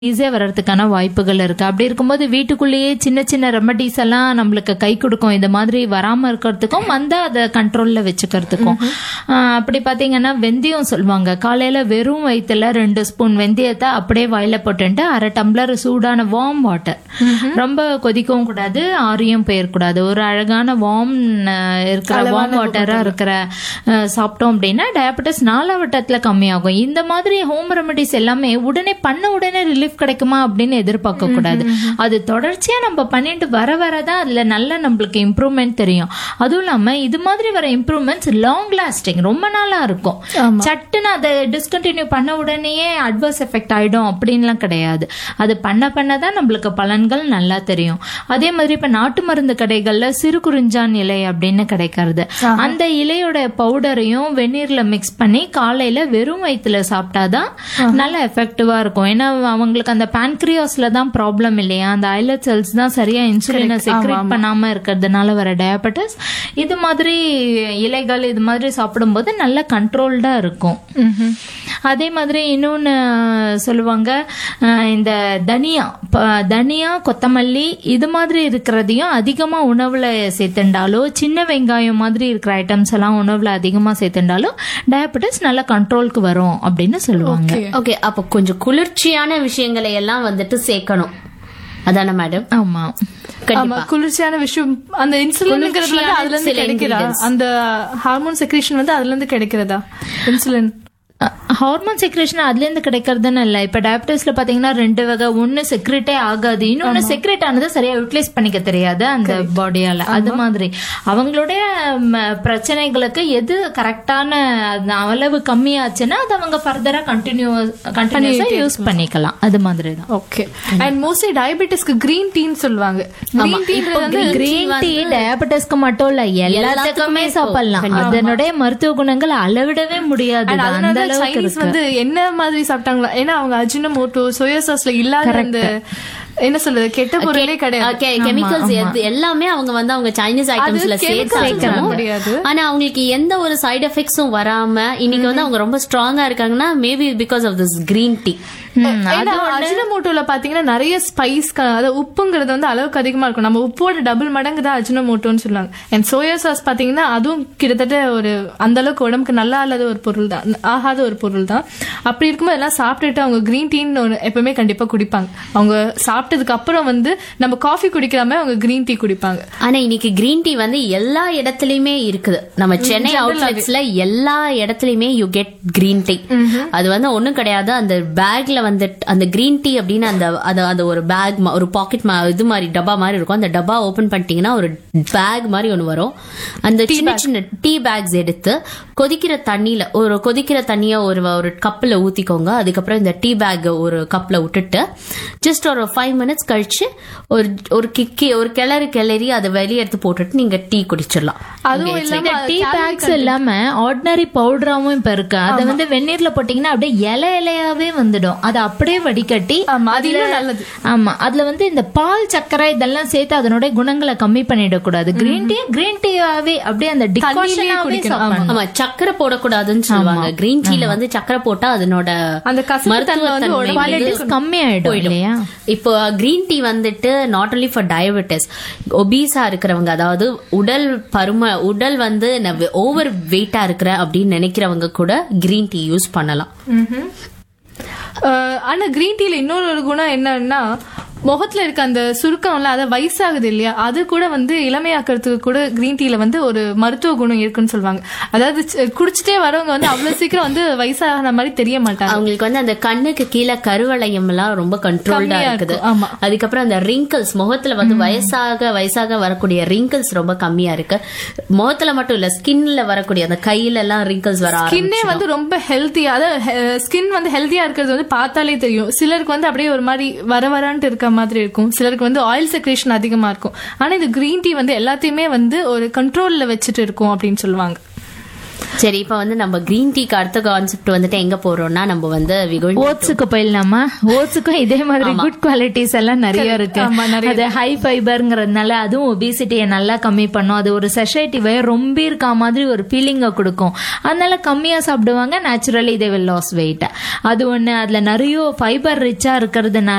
ஈஸியா வர்றதுக்கான வாய்ப்புகள் இருக்கு அப்படி இருக்கும்போது வீட்டுக்குள்ளேயே சின்ன சின்ன ரெமடிஸ் எல்லாம் நம்மளுக்கு கை கொடுக்கும் இந்த மாதிரி வராம இருக்கிறதுக்கும் வந்தா அதை கண்ட்ரோல்ல வச்சுக்கிறதுக்கும் ஆஹ் அப்படி பாத்தீங்கன்னா வெந்தயம் சொல்லுவாங்க காலையில வெறும் வயிற்றுல ரெண்டு ஸ்பூன் வெந்தயத்தை அப்படியே வாயில போட்டுட்டு அரை டம்ளர் சூடான வார்ம் வாட்டர் ரொம்ப கொதிக்கவும் கூடாது ஆரியும் போயிடக்கூடாது ஒரு அழகான வார்ம் இருக்கிற வார்ம் வாட்டரா இருக்கிற அஹ், சாப்பிட்டோம் அப்படின்னா டயபெட்டிஸ் நாலாவட்டத்துல கம்மியாகும் இந்த மாதிரி ஹோம் ரெமடிஸ் எல்லாமே உடனே பண்ண உடனே ரிலீஃப் கிடைக்குமா அப்படின்னு எதிர்பார்க்க கூடாது அது தொடர்ச்சியா நம்ம பண்ணிட்டு வர வரதான் அதுல நல்ல நம்மளுக்கு இம்ப்ரூவ்மெண்ட் தெரியும் அதுவும் இல்லாம இது மாதிரி வர இம்ப்ரூவ்மெண்ட்ஸ் லாங் லாஸ்டிங் ரொம்ப நாளா இருக்கும் சட்டுன்னு அதை டிஸ்கண்டினியூ பண்ண உடனேயே அட்வர்ஸ் எஃபெக்ட் ஆயிடும் அப்படின்லாம் கிடையாது அது பண்ண பண்ண தான் நம்மளுக்கு பலன்கள் நல்லா தெரியும் அதே மாதிரி இப்ப நாட்டு மருந்து கடைகள்ல சிறு குறிஞ்சான் இலை அப்படின்னு கிடைக்கிறது அந்த இலையோட பவுடரையும் வெந்நீர்ல மிக்ஸ் பண்ணி காலையில வெறும் வயிற்றுல சாப்பிட்டாதான் நல்ல எஃபெக்டிவா இருக்கும் ஏன்னா அவங்களுக்கு அந்த பான்க்ரியாஸ்ல தான் ப்ராப்ளம் இல்லையா அந்த ஐலட் செல்ஸ் தான் சரியா இன்சுலினை செக்ரேட் பண்ணாம இருக்கிறதுனால வர டயபெட்டிஸ் இது மாதிரி இலைகள் இது மாதிரி சாப்பிடும்போது நல்ல கண்ட்ரோல்டா இருக்கும் அதே மாதிரி இன்னொன்னு சொல்லுவாங்க அஹ், இந்த தனியா ப- தனியா கொத்தமல்லி இது மாதிரி இருக்கிறதையும் அதிகமா உணவுல சேர்த்துண்டாலோ சின்ன வெங்காயம் மாதிரி இருக்கிற ஐட்டம்ஸ் எல்லாம் உணவுல அதிகமா சேர்த்துண்டாலும் டயபெட்டிஸ் நல்ல கண்ட்ரோலுக்கு வரும் அப்படின்னு சொல்லுவாங்க ஓகே அப்ப கொஞ்சம் குளிர்ச்சியான விஷயங்களை எல்லாம் வந்துட்டு சேர்க்கணும் அதானே மேடம் ஆமா ஆமா கண்டிப்பா குளிர்ச்சியான விஷயம் அந்த இன்சுலின்ங்கிறது வந்து அதுல இருந்து சில கிடைக்கிறதா ingredients. அந்த ஹார்மோன் செக்ரேஷன் வந்து அதுல இருந்து கிடைக்கிறதா இன்சுலின் ஹார்மோன் செக்ரேஷன் அதுல இருந்து கிடைக்கிறதுன்னு இல்ல இப்ப டயபிட்டிஸ்ல பாத்தீங்கன்னா ரெண்டு வகை ஒன்னு செக்ரேட்டே ஆகாது இன்னொன்னு செக்ரேட் ஆனது சரியா யூட்டிலைஸ் பண்ணிக்க தெரியாது அந்த பாடியால அது மாதிரி அவங்களுடைய ம, பிரச்சனைகளுக்கு எது கரெக்டான அந்த அளவு கம்மியாச்சுன்னா அது அவங்க ஃபர்தரா கண்டினியூ கண்டினியூஸா யூஸ் பண்ணிக்கலாம் அது மாதிரி தான் ஓகே அண்ட் மோஸ்ட்லி டயபெட்டிஸ்க்கு கிரீன் டீன்னு சொல்லுவாங்க கிரீன் டீன்றது வந்து கிரீன் டீ டயபெட்டிஸ்க்கு மட்டும் இல்ல எல்லாத்துக்குமே சாப்பிடலாம் அதனுடைய மருத்துவ குணங்கள் அளவிடவே முடியாது And அந்த அதனால அளவுக்கு சைனீஸ் இருக்கு வந்து என்ன மாதிரி சாப்பிட்டாங்களா ஏன்னா அவங்க அஜினமோட்டோ சோயா சாஸ்ல இல்லாத அந்த என்ன சொல்றது கெட்ட பொருளே கிடையாது கெமிக்கல்ஸ் எல்லாமே அவங்க வந்து அவங்க சைனீஸ் ஐட்டம்ஸ்ல chemicals சொல்ல சேர்த்து முடியாது. ஆனா அவங்களுக்கு எந்த ஒரு சைடு எஃபெக்ட்ஸும் வராம இன்னைக்கு வந்து அவங்க ரொம்ப ஸ்ட்ராங்கா இருக்காங்கன்னா maybe because of this green tea ஏன்னா அஜினமோட்டோல பாத்தீங்கன்னா நிறைய ஸ்பைஸ் அதாவது உப்புங்கிறது வந்து அளவுக்கு அதிகமா இருக்கும் நம்ம உப்போட டபுள் மடங்கு தான் அஜினமோட்டோன்னு சொல்லுவாங்க அண்ட் சோயா சாஸ் பாத்தீங்கன்னா அதுவும் கிட்டத்தட்ட ஒரு அந்த அளவுக்கு உடம்புக்கு நல்லா இல்லாத ஒரு பொருள் தான் ஆகாத ஒரு பொருள் தான் அப்படி இருக்கும்போது எல்லாம் சாப்பிட்டுட்டு அவங்க கிரீன் டீன்னு ஒன்று எப்பவுமே கண்டிப்பா குடிப்பாங்க அவங்க சாப்பிட்டதுக்கு அப்புறம் வந்து நம்ம காஃபி குடிக்காம அவங்க கிரீன் டீ குடிப்பாங்க ஆனா இன்னைக்கு கிரீன் டீ வந்து எல்லா இடத்துலயுமே இருக்குது நம்ம சென்னை அவுட்லெட்ஸ்ல எல்லா இடத்துலயுமே யூ கெட் கிரீன் டீ அது வந்து ஒண்ணும் கிடையாது அந்த பேக்ல வந்து அந்த கிரீன் டீ அப்படின்னு அந்த அது அது ஒரு பேக் ஒரு பாக்கெட் இது மாதிரி டப்பா மாதிரி இருக்கும் அந்த டப்பா ஓபன் பண்ணிட்டீங்கன்னா ஒரு பேக் மாதிரி ஒன்னு வரும் அந்த சின்ன சின்ன டீ பேக்ஸ் எடுத்து கொதிக்கிற தண்ணியில ஒரு கொதிக்கிற தண்ணிய ஒரு ஒரு கப்ல ஊத்திக்கோங்க அதுக்கப்புறம் இந்த டீ பேக் ஒரு கப்ல விட்டுட்டு ஜஸ்ட் ஒரு ஃபைவ் மினிட்ஸ் கழிச்சு ஒரு ஒரு கிக்கி ஒரு கிளறு கிளறி அதை வெளியே எடுத்து போட்டுட்டு நீங்க டீ குடிச்சிடலாம் அதுவும் இல்லாம டீ பேக்ஸ் இல்லாம ஆர்டினரி பவுடராவும் இப்ப இருக்கு அத வந்து வெந்நீர்ல போட்டீங்கன்னா அப்படியே இலை இலையாவே வந்துடும் அதை அப்படியே வடிகட்டி ஆமா, அது அதுல- இன்னும் நல்லது. ஆமா அதுல வந்து இந்த பால் சர்க்கரை இதெல்லாம் சேர்த்து அதனுடைய குணங்களை கம்மி பண்ணிடக்கூடாது கிரீன் டீ கிரீன் டீயாவே அப்படியே அந்த டிகாஷனாவே குடிக்கணும். சாப்பிடணும் ஆமா சக்கரை போடக்கூடாதுன்னு சொல்லுவாங்க கிரீன் டீல வந்து சக்கரை போட்டா அதனோட அந்த கசப்பு தன்மை வந்து மருத்துவத்தன்மை உடம்புல குவாலிட்டிஸ் கம்மி ஆயிடும் இல்லையா இப்போ கிரீன் டீ வந்துட்டு நாட் only ஃபார் டயபெட்டிஸ் ஒபீஸா இருக்கிறவங்க அதாவது உடல் பரும உடல் வந்து ஓவர் வெயிட்டா இருக்கிற அப்படின்னு நினைக்கிறவங்க கூட கிரீன் டீ யூஸ் பண்ணலாம் அஹ் ஆனா கிரீன் டீல இன்னொரு ஒரு குணம் என்னன்னா முகத்துல இருக்க அந்த சுருக்கம்ல அது வயசாகுது இல்லையா அது கூட வந்து இளமையாக்குறதுக்கு கூட கிரீன் டீல வந்து ஒரு மருத்துவ குணம் இருக்குன்னு சொல்லுவாங்க அதாவது சி- குடிச்சிட்டே வரவங்க வந்து அவ்வளவு சீக்கிரம் வந்து வயசாகிற மாதிரி தெரிய மாட்டாங்க அவங்களுக்கு வந்து அந்த கண்ணுக்கு கீழே கருவளையம் எல்லாம் ரொம்ப கண்ட்ரோல்டா கம்மியா இருக்குது இருக்கும், ஆமா. அதுக்கப்புறம் அந்த ரிங்கிள்ஸ் முகத்துல வந்து வயசாக வயசாக வரக்கூடிய ரிங்கிள்ஸ் ரொம்ப கம்மியா இருக்கு முகத்துல மட்டும் இல்ல ஸ்கின்ல வரக்கூடிய அந்த கையில எல்லாம் ரிங்கிள்ஸ் வர ஸ்கின்னே வந்து ரொம்ப ஹெல்த்தியா அதாவது ஸ்கின் வந்து ஹெல்த்தியா இருக்கிறது வந்து பார்த்தாலே தெரியும் சிலருக்கு வந்து அப்படியே ஒரு மாதிரி வர வரான்ட்டு இருக்க மாதிரி இருக்கும் சிலருக்கு வந்து ஆயில் செக்ரேஷன் அதிகமா இருக்கும் ஆனா இந்த கிரீன் டீ வந்து எல்லாத்தையுமே வந்து ஒரு கண்ட்ரோல்ல வச்சுட்டு இருக்கும் அப்படின்னு சொல்லுவாங்க சரி இப்ப வந்து நம்ம கிரீன் டீக்கு அடுத்த கான்செப்ட் வந்துட்டு எங்க போறோம்னா நம்ம வந்து we going to- ஓட்ஸுக்கு போயிடலாமா ஓட்ஸுக்கும் இதே மாதிரி குட் குவாலிட்டிஸ் எல்லாம் நிறைய இருக்கு அது ஹை ஃபைபர்ங்கிறதுனால அதுவும் ஒபிசிட்டியை நல்லா கம்மி பண்ணும் அது ஒரு சொசைட்டி ரொம்ப இருக்கா மாதிரி ஒரு ஃபீலிங்கை கொடுக்கும் அதனால கம்மியா சாப்பிடுவாங்க நேச்சுரலி இதே வில் லாஸ் வெயிட் அது ஒண்ணு அதுல நிறைய ஃபைபர் ரிச்சா இருக்கிறதுனால